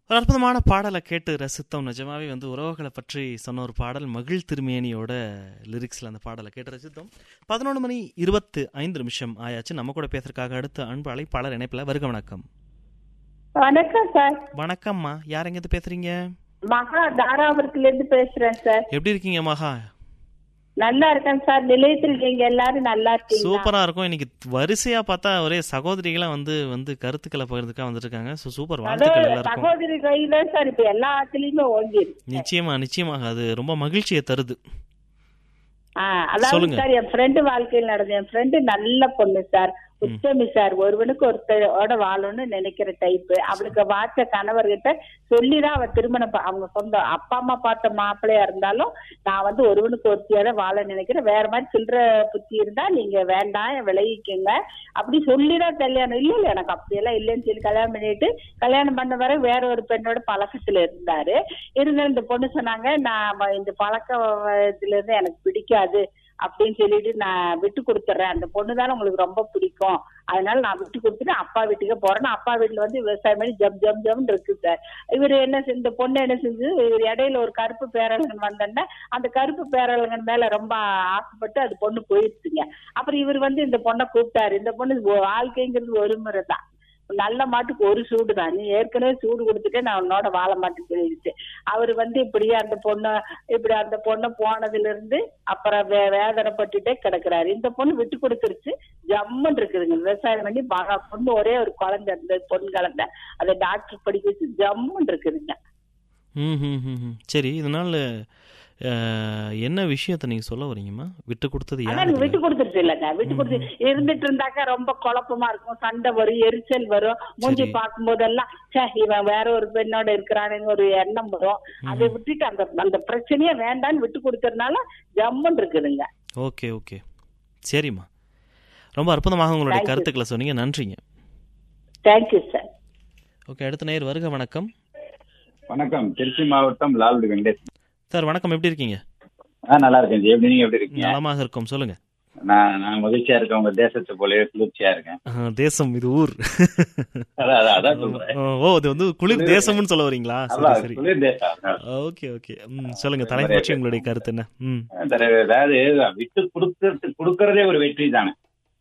ஒரு அற்புதமான பாடலை கேட்டு ரசித்தோம் நிஜமாவே வந்து உறவுகளை பற்றி சொன்ன ஒரு பாடல் மகிழ் திருமேனியோட லிரிக்ஸில் அந்த பாடலை கேட்டு ரசித்தோம் பதினொன்று மணி இருபத்து ஐந்து நிமிஷம் ஆயாச்சு நம்ம கூட பேசுறதுக்காக அடுத்த அன்பு அழைப்பாளர் இணைப்பில் வருக வணக்கம் வணக்கம் சார் வணக்கம்மா யார் எங்கேருந்து பேசுறீங்க மகா தாராபுரத்துல இருந்து பேசுறேன் சார் எப்படி இருக்கீங்க மகா நல்லா இருக்கேன் சார் நிலையத்தில் நீங்க எல்லாரும் நல்லா இருக்கீங்க சூப்பரா இருக்கும் இன்னைக்கு வரிசையா பார்த்தா ஒரே சகோதரிகளாம் வந்து வந்து கருத்துக்களை பகிர்ந்துக்கா வந்திருக்காங்க ஸோ சூப்பர் வாழ்த்துக்கள் எல்லாருக்கும் சகோதரி கையில சார் இப்ப எல்லாத்துலயுமே ஓங்கி இருக்கு நிச்சயமா நிச்சயமாக அது ரொம்ப மகிழ்ச்சியை தருது ஆஹ் அதாவது சொல்லுங்க. சார் என் ஃப்ரெண்டு வாழ்க்கையில் நடந்த என் ஃப்ரெண்டு நல்ல பொண்ணு சார் உத்தமி சார் ஒருவனுக்கு ஒருத்தரோட வாழணும்னு நினைக்கிற டைப் அவளுக்கு வாச்ச கணவர்கிட்ட சொல்லிதான் அவ திருமணம் ப- அவங்க சொந்த அப்பா அம்மா பார்த்த மாப்பிள்ளையா இருந்தாலும் நான் வந்து ஒருவனுக்கு ஒருத்தியோட வாழ நினைக்கிறேன் வேற மாதிரி சில்லற புத்தி இருந்தா நீங்க வேண்டாம் விலகிக்கங்க அப்படி சொல்லிதான் கல்யாணம் இல்ல இல்ல எனக்கு அப்படியெல்லாம் இல்லைன்னு சொல்லி கல்யாணம் பண்ணிட்டு கல்யாணம் பண்ண வரை வேற ஒரு பெண்ணோட பழக்கத்துல இருந்தாரு இருந்த இந்த பொண்ணு சொன்னாங்க நான் இந்த பழக்கத்துல இருந்து எனக்கு பிடிக்காது அப்படின்னு சொல்லிட்டு நான் விட்டு கொடுத்துட்றேன் அந்த பொண்ணு தானே உங்களுக்கு ரொம்ப பிடிக்கும் அதனால நான் விட்டு கொடுத்துட்டு அப்பா வீட்டுக்கு போறேன் அப்பா வீட்டுல வந்து விவசாயம் பண்ணி ஜம் ஜம் ஜம்னு இருக்கு சார் இவர் என்ன செஞ்ச- இந்த பொண்ணு என்ன செஞ்சு இவர் இடையில ஒரு கருப்பு பேரழகன் வந்தோடனே அந்த கருப்பு பேரழகன் மேல ரொம்ப ஆசைப்பட்டு அது பொண்ணு போயிடுச்சுங்க அப்புறம் இவர் வந்து இந்த பொண்ணை கூப்பிட்டாரு இந்த பொண்ணு ஒ- வாழ்க்கைங்கிறது ஒரு முறை தான் நல்ல மாட்டுக்கு ஒரு சூடு தான் நீ ஏற்கனவே சூடு கொடுத்துட்டே நான் உன்னோட வாழ மாட்டேன்னு சொல்லிடுச்சு அவர் வந்து இப்படியே அந்த பொண்ணு இப்படி அந்த பொண்ணு போனதுல இருந்து அப்புறம் வே வேதனைப்பட்டுட்டே கிடக்குறாரு இந்த பொண்ணு விட்டு கொடுத்துருச்சு ஜம்முன்னு இருக்குதுங்க விவசாயம் பண்ணி மகா பொண்ணு ஒரே ஒரு குழந்தை இருந்த பொண்ணு குழந்தை அதை டாக்டர் படிக்க வச்சு ஜம்முன்னு இருக்குதுங்க ம் ம் ம் ம். சரி இதனால அஹ், என்ன விஷயத்த நீங்க சொல்ல வரீங்கம்மா விட்டு கொடுத்தது ஆனா யாரு நீங்க விட்டு கொடுத்துருச்சு இல்லைங்க விட்டு கொடுத்து இருந்துட்டு இருந்தாக்கா ரொம்ப குழப்பமா இருக்கும் சண்டை வரும் எரிச்சல் வரும் மூஞ்சி சரி. பார்க்கும் போதெல்லாம் ச்சே இவன் வேற ஒரு பெண்ணோட இருக்கிறானுங்க ஒரு எண்ணம் வரும் அதை விட்டுட்டு அந்த அந்த பிரச்சனையே வேண்டான்னு விட்டு கொடுத்ததுனால ஜம்முன்னு இருக்குதுங்க ஓகே ஓகே சரிம்மா ரொம்ப அற்புதமாக உங்களுடைய Thank you. கருத்துக்களை சொன்னீங்க நன்றிங்க தேங்க்யூ சார் ஓகே அடுத்த நேர் வருக வணக்கம் வணக்கம் திருச்சி மாவட்டம் லால்குடி வெங்கடேஷ் சார் வணக்கம் எப்படி இருக்கீங்க ஆ நல்லா இருக்கேன் ஜி எப்படி நீங்க எப்படி இருக்கீங்க நலமாக இருக்கோம் சொல்லுங்க நான் நான் மகிழ்ச்சியா இருக்கேன் உங்க தேசத்தை போலவே குளிர்ச்சியா இருக்கேன் அஹ், தேசம் இது ஊர் அதான் அதான், அதான் சொல்றேன் ஓ இது வந்து குளிர் தேசம்னு சொல்ல வரீங்களா சரி அதான், சரி குளிர் தேசம் ஓகே ஓகே ம் சொல்லுங்க தலைப்பட்சி உங்களுடைய கருத்து என்ன ம் அதாவது விட்டு கொடுக்கறது கொடுக்கறதே ஒரு வெற்றி தானே